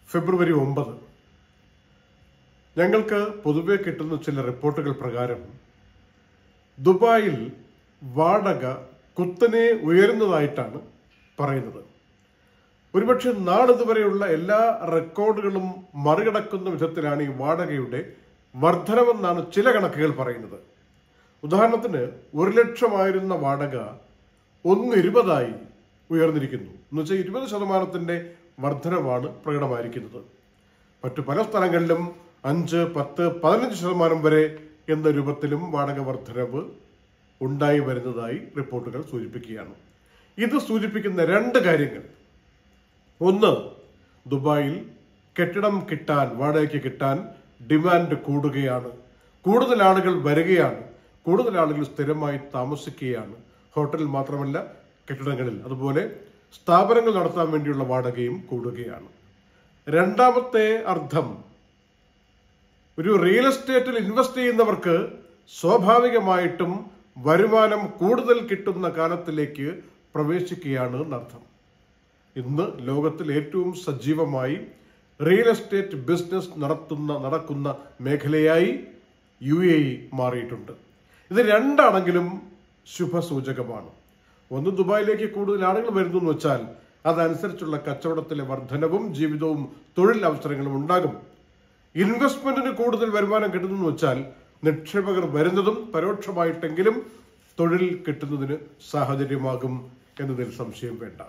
ഫെബ്രുവരി ഒമ്പത് ഞങ്ങൾക്ക് പൊതുവെ കിട്ടുന്ന ചില റിപ്പോർട്ടുകൾ പ്രകാരം ദുബായിൽ വാടക കുത്തനെ ഉയരുന്നതായിട്ടാണ് പറയുന്നത് ഒരുപക്ഷെ നാളിതുവരെയുള്ള എല്ലാ റെക്കോർഡുകളും മറികടക്കുന്ന വിധത്തിലാണ് ഈ വാടകയുടെ വർധനവെന്നാണ് ചില കണക്കുകൾ പറയുന്നത് ഉദാഹരണത്തിന് ഒരു ലക്ഷമായിരുന്ന വാടക ഒന്ന് ഇരുപതായി ഉയർന്നിരിക്കുന്നു എന്ന് വെച്ചാൽ ഇരുപത് ശതമാനത്തിന്റെ വർധനവാണ് പ്രകടമായിരിക്കുന്നത് മറ്റു പല സ്ഥലങ്ങളിലും അഞ്ച് പത്ത് പതിനഞ്ച് ശതമാനം വരെ എന്ന രൂപത്തിലും വാടക വർധനവ് ഉണ്ടായി വരുന്നതായി റിപ്പോർട്ടുകൾ സൂചിപ്പിക്കുകയാണ് ഇത് സൂചിപ്പിക്കുന്ന രണ്ട് കാര്യങ്ങൾ ഒന്ന് ദുബായിൽ കെട്ടിടം കിട്ടാൻ വാടകയ്ക്ക് കിട്ടാൻ ഡിമാൻഡ് കൂടുകയാണ് കൂടുതൽ ആളുകൾ വരികയാണ് കൂടുതൽ ആളുകൾ സ്ഥിരമായി താമസിക്കുകയാണ് ഹോട്ടലിൽ മാത്രമല്ല കെട്ടിടങ്ങളിൽ അതുപോലെ സ്ഥാപനങ്ങൾ നടത്താൻ വേണ്ടിയുള്ള വാടകയും കൂടുകയാണ് രണ്ടാമത്തെ അർത്ഥം ഒരു റിയൽ എസ്റ്റേറ്റിൽ ഇൻവെസ്റ്റ് ചെയ്യുന്നവർക്ക് സ്വാഭാവികമായിട്ടും വരുമാനം കൂടുതൽ കിട്ടുന്ന കാലത്തിലേക്ക് പ്രവേശിക്കുകയാണ് എന്നർത്ഥം ഇന്ന് ലോകത്തിൽ ഏറ്റവും സജീവമായി റിയൽ എസ്റ്റേറ്റ് ബിസിനസ് നടത്തുന്ന നടക്കുന്ന മേഖലയായി യു എ ഇ മാറിയിട്ടുണ്ട് ഇത് രണ്ടാണെങ്കിലും ശുഭസൂചകമാണ് ഒന്ന് ദുബായിലേക്ക് കൂടുതൽ ആളുകൾ വരുന്നു എന്ന് വെച്ചാൽ അതനുസരിച്ചുള്ള കച്ചവടത്തിലെ വർധനവും ജീവിതവും തൊഴിൽ അവസരങ്ങളും ഉണ്ടാകും ഇൻവെസ്റ്റ്മെന്റിന് കൂടുതൽ വരുമാനം കിട്ടുന്നു വെച്ചാൽ നിക്ഷേപകർ വരുന്നതും പരോക്ഷമായിട്ടെങ്കിലും തൊഴിൽ കിട്ടുന്നതിന് സാഹചര്യമാകും എന്നതിൽ സംശയം വേണ്ട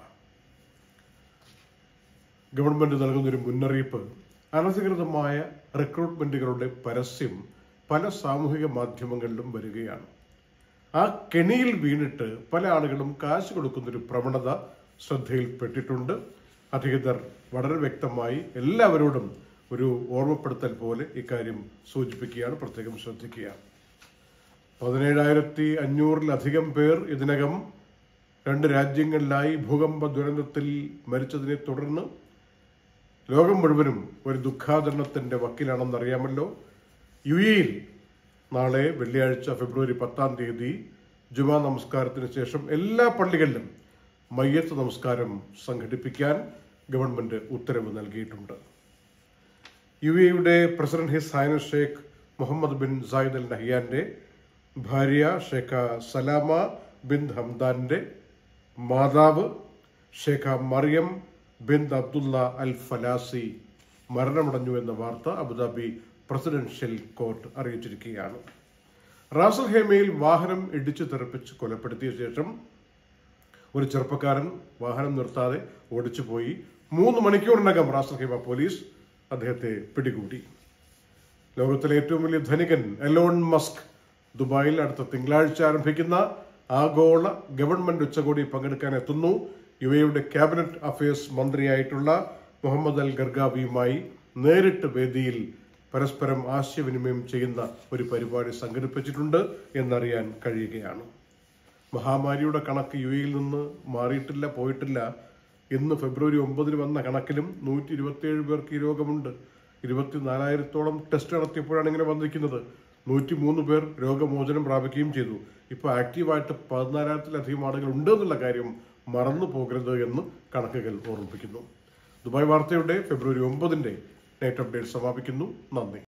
ഗവൺമെന്റ് നൽകുന്ന ഒരു മുന്നറിയിപ്പ് അനധികൃതമായ റിക്രൂട്ട്മെന്റുകളുടെ പരസ്യം പല സാമൂഹിക മാധ്യമങ്ങളിലും വരികയാണ് ആ കെണിയിൽ വീണിട്ട് പല ആളുകളും കാശ് കൊടുക്കുന്നൊരു പ്രവണത ശ്രദ്ധയിൽപ്പെട്ടിട്ടുണ്ട് അധികൃതർ വളരെ വ്യക്തമായി എല്ലാവരോടും ഒരു ഓർമ്മപ്പെടുത്തൽ പോലെ ഇക്കാര്യം സൂചിപ്പിക്കുകയാണ് പ്രത്യേകം ശ്രദ്ധിക്കുക പതിനേഴായിരത്തി അഞ്ഞൂറിലധികം പേർ ഇതിനകം രണ്ട് രാജ്യങ്ങളിലായി ഭൂകമ്പ ദുരന്തത്തിൽ മരിച്ചതിനെ തുടർന്ന് ലോകം മുഴുവനും ഒരു ദുഃഖാചരണത്തിന്റെ വക്കിലാണെന്നറിയാമല്ലോ യു എയിൽ നാളെ വെള്ളിയാഴ്ച ഫെബ്രുവരി പത്താം തീയതി ജുമാ നമസ്കാരത്തിന് ശേഷം എല്ലാ പള്ളികളിലും മയ്യത്ത് നമസ്കാരം സംഘടിപ്പിക്കാൻ ഗവൺമെന്റ് ഉത്തരവ് നൽകിയിട്ടുണ്ട് യു എയുടെ president his highness Sheikh Mohammed bin Zayed Al നഹിയാന്റെ ഭാര്യ ഷേഖ സലാമ ബിൻ ഹംദാന്റെ മാതാവ് Sheikha Mariam bin Abdullah Al Falasi മരണമടഞ്ഞു എന്ന വാർത്ത അബുദാബി പ്രസിഡൻഷ്യൽ കോർട്ട് അറിയിച്ചിരിക്കുകയാണ് റാസൽ ഹേമയിൽ വാഹനം ഇടിച്ചു തെറിപ്പിച്ച് കൊലപ്പെടുത്തിയ ശേഷം ഒരു ചെറുപ്പക്കാരൻ വാഹനം നിർത്താതെ ഓടിച്ചു പോയി മൂന്ന് മണിക്കൂറിനകം റാസൽ ഹേമ പോലീസ് അദ്ദേഹത്തെ പിടികൂടി ലോകത്തിലെ ഏറ്റവും വലിയ ധനികൻ എലോൺ മസ്ക് ദുബായിൽ അടുത്ത തിങ്കളാഴ്ച ആരംഭിക്കുന്ന ആഗോള ഗവൺമെന്റ് ഉച്ചകോടി പങ്കെടുക്കാൻ എത്തുന്നു യു എയുടെ ക്യാബിനറ്റ് അഫയേഴ്സ് മന്ത്രിയായിട്ടുള്ള മുഹമ്മദ് അൽ ഗർഗാവിയുമായി നേരിട്ട് വേദിയിൽ പരസ്പരം ആശയവിനിമയം ചെയ്യുന്ന ഒരു പരിപാടി സംഘടിപ്പിച്ചിട്ടുണ്ട് എന്നറിയാൻ കഴിയുകയാണ് മഹാമാരിയുടെ കണക്ക് യു എയിൽ നിന്ന് മാറിയിട്ടില്ല പോയിട്ടില്ല ഇന്ന് ഫെബ്രുവരി ഒമ്പതിന് വന്ന കണക്കിലും നൂറ്റി ഇരുപത്തിയേഴ് പേർക്ക് ഈ രോഗമുണ്ട് ഇരുപത്തിനാലായിരത്തോളം ടെസ്റ്റ് നടത്തിയപ്പോഴാണ് ഇങ്ങനെ വന്നിരിക്കുന്നത് നൂറ്റി മൂന്ന് പേർ രോഗമോചനം പ്രാപിക്കുകയും ചെയ്തു ഇപ്പോൾ ആക്റ്റീവായിട്ട് പതിനാലായിരത്തിലധികം ആളുകൾ ഉണ്ട് എന്നുള്ള കാര്യം മറന്നു പോകരുത് എന്ന് കണക്കുകൾ ഓർമ്മിപ്പിക്കുന്നു ദുബായ് വാർത്തയുടെ ഫെബ്രുവരി ഒമ്പതിന്റെ നൈറ്റ് അപ്ഡേറ്റ് സമാപിക്കുന്നു നന്ദി